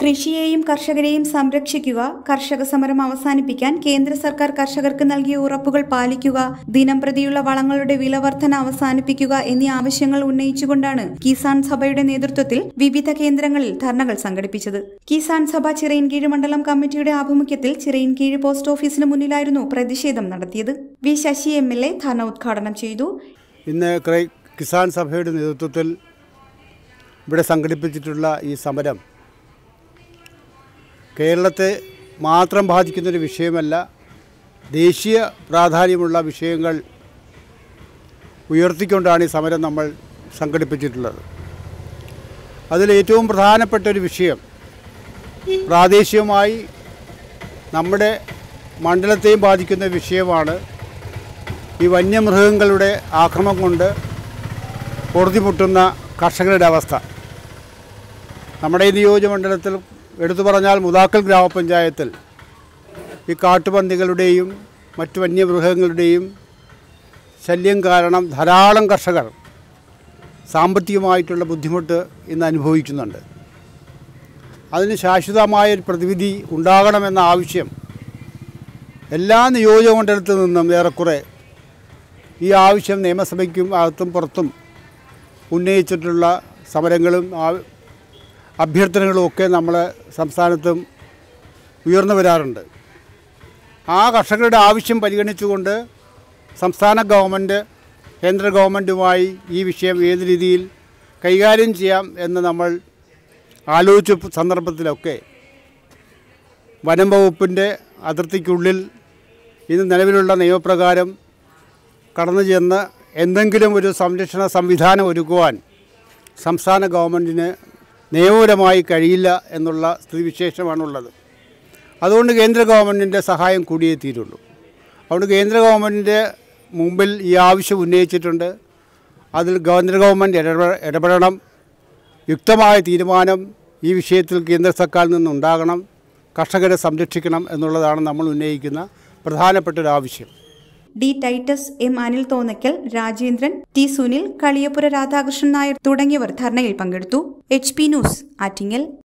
കൃഷിയെയും കർഷകരെയും സംരക്ഷിക്കുക കർഷക സമരം അവസാനിപ്പിക്കാൻ കേന്ദ്ര സർക്കാർ കർഷകർക്ക് നൽകിയ ഉറപ്പുകൾ പാലിക്കുക ദിനംപ്രതിയുള്ള വളങ്ങളുടെ വിലവർധന അവസാനിപ്പിക്കുക എന്നീ ആവശ്യങ്ങൾ ഉന്നയിച്ചുകൊണ്ടാണ് കിസാൻ സഭയുടെ നേതൃത്വത്തിൽ വിവിധ കേന്ദ്രങ്ങളിൽ ധർണകൾ സംഘടിപ്പിച്ചത് കിസാൻ സഭ ചിറയൻകീഴ് മണ്ഡലം കമ്മിറ്റിയുടെ ആഭിമുഖ്യത്തിൽ ചിറയൻകീഴ് പോസ്റ്റ് ഓഫീസിന് മുന്നിലായിരുന്നു പ്രതിഷേധം നടത്തിയത് V Sasi M L A dharna ഉദ്ഘാടനം ചെയ്തു ഇന്ന് ക്രൈ- കിസാൻ സഭയുടെ നേതൃത്വത്തിൽ ഇവിടെ സംഘടിപ്പിച്ചിട്ടുള്ള ഈ സമരം കേരളത്തെ മാത്രം ബാധിക്കുന്നൊരു വിഷയമല്ല ദേശീയ പ്രാധാന്യമുള്ള വിഷയങ്ങൾ ഉയർത്തിക്കൊണ്ടാണ് ഈ സമരം നമ്മൾ സംഘടിപ്പിച്ചിട്ടുള്ളത് അതിൽ ഏറ്റവും പ്രധാനപ്പെട്ട ഒരു വിഷയം പ്രാദേശികമായി നമ്മുടെ മണ്ഡലത്തെയും ബാധിക്കുന്ന വിഷയമാണ് ഈ വന്യമൃഗങ്ങളുടെ ആക്രമണം കൊണ്ട് പൊറുതിമുട്ടുന്ന കർഷകരുടെ അവസ്ഥ നമ്മുടെ ഈ നിയോജകമണ്ഡലത്തിൽ എടുത്തു പറഞ്ഞാൽ മുതാക്കൽ ഗ്രാമപഞ്ചായത്തിൽ ഈ കാട്ടുപന്നികളുടെയും മറ്റു വന്യമൃഗങ്ങളുടെയും ശല്യം കാരണം ധാരാളം കർഷകർ സാമ്പത്തികമായിട്ടുള്ള ബുദ്ധിമുട്ട് ഇന്ന് അനുഭവിക്കുന്നുണ്ട് അതിന് ശാശ്വതമായ ഒരു പ്രതിവിധി ഉണ്ടാകണമെന്ന ആവശ്യം എല്ലാ നിയോജകമണ്ഡലത്തിൽ നിന്നും ഏറെക്കുറെ ഈ ആവശ്യം നിയമസഭയ്ക്കും അകത്തും പുറത്തും ഉന്നയിച്ചിട്ടുള്ള സമരങ്ങളും ആ- അഭ്യർത്ഥനകളും ഒക്കെ നമ്മളെ സംസ്ഥാനത്തും ഉയർന്നു വരാറുണ്ട് ആ കർഷകരുടെ ആവശ്യം പരിഗണിച്ചുകൊണ്ട് സംസ്ഥാന ഗവൺമെൻറ് കേന്ദ്ര ഗവൺമെൻറ്റുമായി ഈ വിഷയം ഏത് രീതിയിൽ കൈകാര്യം ചെയ്യാം എന്ന് നമ്മൾ ആലോചിച്ച സന്ദർഭത്തിലൊക്കെ വനം വകുപ്പിൻ്റെ അതിർത്തിക്കുള്ളിൽ ഇന്ന് നിലവിലുള്ള നിയമപ്രകാരം കടന്നു ചെന്ന് എന്തെങ്കിലും ഒരു സംരക്ഷണ സംവിധാനം ഒരുക്കുവാൻ സംസ്ഥാന ഗവൺമെൻറ്റിന് നിയമപരമായി കഴിയില്ല എന്നുള്ള സ്ഥിതിവിശേഷമാണുള്ളത് അതുകൊണ്ട് കേന്ദ്ര ഗവൺമെൻറ്റിൻ്റെ സഹായം കൂടിയേ തീരുള്ളൂ അതുകൊണ്ട് കേന്ദ്ര ഗവൺമെൻറ്റിൻ്റെ മുമ്പിൽ ഈ ആവശ്യം ഉന്നയിച്ചിട്ടുണ്ട് അതിൽ കേന്ദ്ര ഗവൺമെൻറ് ഇടപെ ഇടപെടണം യുക്തമായ തീരുമാനം ഈ വിഷയത്തിൽ കേന്ദ്ര സർക്കാരിൽ നിന്നുണ്ടാകണം കർഷകരെ സംരക്ഷിക്കണം എന്നുള്ളതാണ് നമ്മൾ ഉന്നയിക്കുന്ന പ്രധാനപ്പെട്ട ഒരു ആവശ്യം D Titus M Anil Thonnakkal Rajendran T Sunil Kaliyappura Radhakrishnan Nair തുടങ്ങിയവർ ധർണയിൽ പങ്കെടുത്തു എച്ച് പി ന്യൂസ് ആറ്റിങ്ങൽ